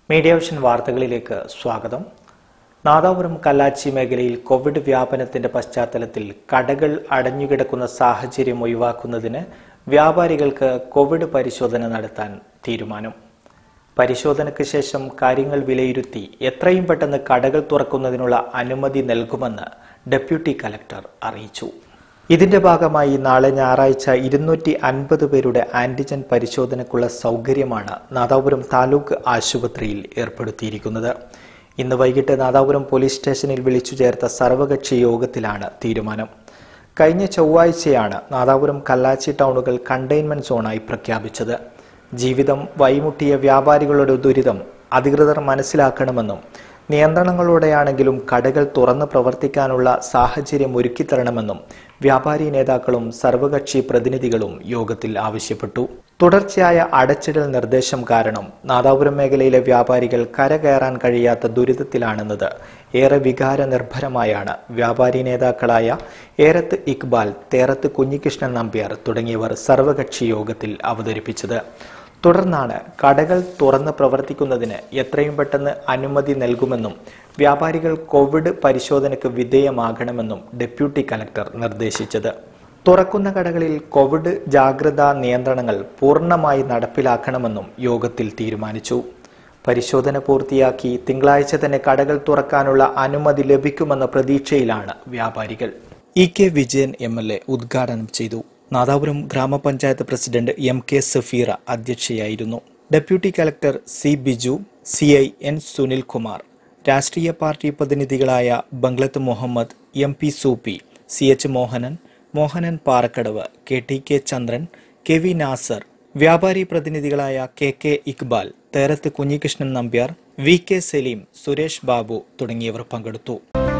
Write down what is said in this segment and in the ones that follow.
media vision വാർത്തകളിലേക്ക് സ്വാഗതം നാദാപുരം കല്ലാച്ചി മേഖലയിൽ കോവിഡ് വ്യാപനത്തിന്റെ പശ്ചാത്തലത്തിൽ കടകൾ അടഞ്ഞുകിടക്കുന്ന സാഹചര്യം ഒഴിവാക്കുന്നതിന് വ്യാപാരികൾക്ക് കോവിഡ് പരിശോധന നടത്താൻ തീരുമാനം പരിശോധനയ്ക്ക് ശേഷം കാര്യങ്ങൾ വിലയിരുത്തി എത്രയും പെട്ടെന്ന് കടകൾ തുറക്കുന്നതിനുള്ള അനുമതി നൽകുമെന്ന് ഡെപ്യൂട്ടി കലക്ടർ അറിയിച്ചു ഇതിന്റെ ഭാഗമായി നാളെ ഞായറാഴ്ച ഇരുന്നൂറ്റി അൻപത് പേരുടെ ആന്റിജൻ പരിശോധനയ്ക്കുള്ള സൗകര്യമാണ് നാദാപുരം താലൂക്ക് ആശുപത്രിയിൽ ഏർപ്പെടുത്തിയിരിക്കുന്നത് ഇന്ന് വൈകിട്ട് നാദാപുരം പോലീസ് സ്റ്റേഷനിൽ വിളിച്ചു ചേർത്ത സർവകക്ഷി യോഗത്തിലാണ് തീരുമാനം കഴിഞ്ഞ ചൊവ്വാഴ്ചയാണ് നാദാപുരം കല്ലാച്ചി ടൗണുകൾ കണ്ടെയ്ൻമെന്റ് സോണായി പ്രഖ്യാപിച്ചത് ജീവിതം വൈമുട്ടിയ വ്യാപാരികളുടെ ദുരിതം അധികൃതർ മനസ്സിലാക്കണമെന്നും നിയന്ത്രണങ്ങളോടെയാണെങ്കിലും കടകൾ തുറന്ന് പ്രവർത്തിക്കാനുള്ള സാഹചര്യം ഒരുക്കിത്തരണമെന്നും വ്യാപാരി നേതാക്കളും സർവകക്ഷി പ്രതിനിധികളും യോഗത്തിൽ ആവശ്യപ്പെട്ടു തുടർച്ചയായ അടച്ചിടൽ നിർദ്ദേശം കാരണം നാദാപുരം മേഖലയിലെ വ്യാപാരികൾ കരകയറാൻ കഴിയാത്ത ദുരിതത്തിലാണെന്നത് ഏറെ വികാര നിർഭരമായാണ് വ്യാപാരി നേതാക്കളായ ഏരത്ത് ഇക്ബാൽ തേറത്ത് കുഞ്ഞികൃഷ്ണൻ നമ്പ്യാർ തുടങ്ങിയവർ സർവകക്ഷി യോഗത്തിൽ അവതരിപ്പിച്ചത് തുടർന്നാണ് കടകൾ തുറന്ന് പ്രവർത്തിക്കുന്നതിന് എത്രയും പെട്ടെന്ന് അനുമതി നൽകുമെന്നും വ്യാപാരികൾ കോവിഡ് പരിശോധനയ്ക്ക് വിധേയമാകണമെന്നും ഡെപ്യൂട്ടി കലക്ടർ നിർദ്ദേശിച്ചത് തുറക്കുന്ന കടകളിൽ കോവിഡ് ജാഗ്രതാ നിയന്ത്രണങ്ങൾ പൂർണ്ണമായി നടപ്പിലാക്കണമെന്നും യോഗത്തിൽ തീരുമാനിച്ചു പരിശോധന പൂർത്തിയാക്കി തിങ്കളാഴ്ച തന്നെ കടകൾ തുറക്കാനുള്ള അനുമതി ലഭിക്കുമെന്ന പ്രതീക്ഷയിലാണ് വ്യാപാരികൾ E K Vijayan M L A ഉദ്ഘാടനം ചെയ്തു Nadapuram grama panchayat president M K Safeera അധ്യക്ഷയായിരുന്നു deputy collector C Biju C I N Sunilkumar രാഷ്ട്രീയ പാർട്ടി പ്രതിനിധികളായ Banglath Muhammad M P Sooppy C H Mohanan Mohanan Parakkadavu K T K Chandran K V Nasar വ്യാപാരി പ്രതിനിധികളായ K K Iqbal Therath Kunhikrishnan Nambiar V K Saleem Suresh Babu തുടങ്ങിയവർ പങ്കെടുത്തു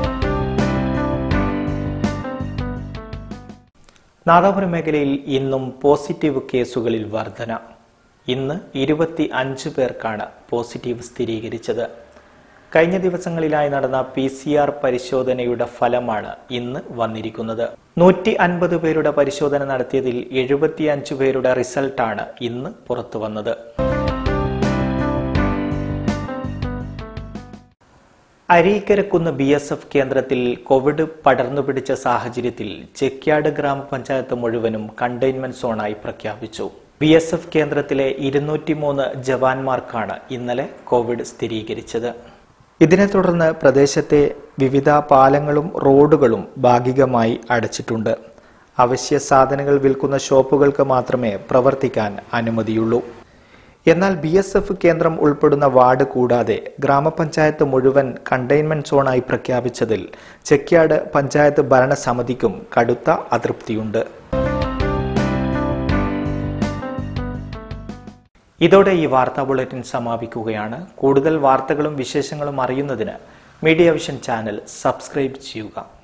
നാദാപുരം മേഖലയിൽ ഇന്നും പോസിറ്റീവ് കേസുകളിൽ വർധന ഇന്ന് ഇരുപത്തി അഞ്ച് പേർക്കാണ് പോസിറ്റീവ് സ്ഥിരീകരിച്ചത് കഴിഞ്ഞ ദിവസങ്ങളിലായി നടന്ന പി സി ആർ പരിശോധനയുടെ ഫലമാണ് ഇന്ന് വന്നിരിക്കുന്നത് നൂറ്റി അൻപത് പേരുടെ പരിശോധന നടത്തിയതിൽ എഴുപത്തിയഞ്ച് പേരുടെ റിസൾട്ടാണ് ഇന്ന് പുറത്തു വന്നത് അരീക്കരക്കുന്ന് ബി എസ് എഫ് കേന്ദ്രത്തിൽ കോവിഡ് പടർന്നു പിടിച്ച സാഹചര്യത്തിൽ ചെക്യാട് ഗ്രാമപഞ്ചായത്ത് മുഴുവനും കണ്ടെയ്ൻമെന്റ് സോണായി പ്രഖ്യാപിച്ചു ബി എസ് എഫ് കേന്ദ്രത്തിലെ ഇരുന്നൂറ്റിമൂന്ന് ജവാന്മാർക്കാണ് ഇന്നലെ കോവിഡ് സ്ഥിരീകരിച്ചത് ഇതിനെ തുടർന്ന് പ്രദേശത്തെ വിവിധ പാലങ്ങളും റോഡുകളും ഭാഗികമായി അടച്ചിട്ടുണ്ട് അവശ്യ സാധനങ്ങൾ വിൽക്കുന്ന ഷോപ്പുകൾക്ക് മാത്രമേ പ്രവർത്തിക്കാൻ അനുമതിയുള്ളൂ എന്നാൽ ബി എസ് എഫ് കേന്ദ്രം ഉൾപ്പെടുന്ന വാർഡ് കൂടാതെ ഗ്രാമപഞ്ചായത്ത് മുഴുവൻ കണ്ടെയ്ൻമെന്റ് സോണായി പ്രഖ്യാപിച്ചതിൽ ചെക്യാട് പഞ്ചായത്ത് ഭരണസമിതിക്കും കടുത്ത അതൃപ്തിയുണ്ട് ഇതോടെ ഈ വാർത്താ ബുള്ളറ്റിൻ സമാപിക്കുകയാണ് കൂടുതൽ വാർത്തകളും വിശേഷങ്ങളും അറിയുന്നതിന് മീഡിയ വിഷൻ ചാനൽ സബ്സ്ക്രൈബ് ചെയ്യുക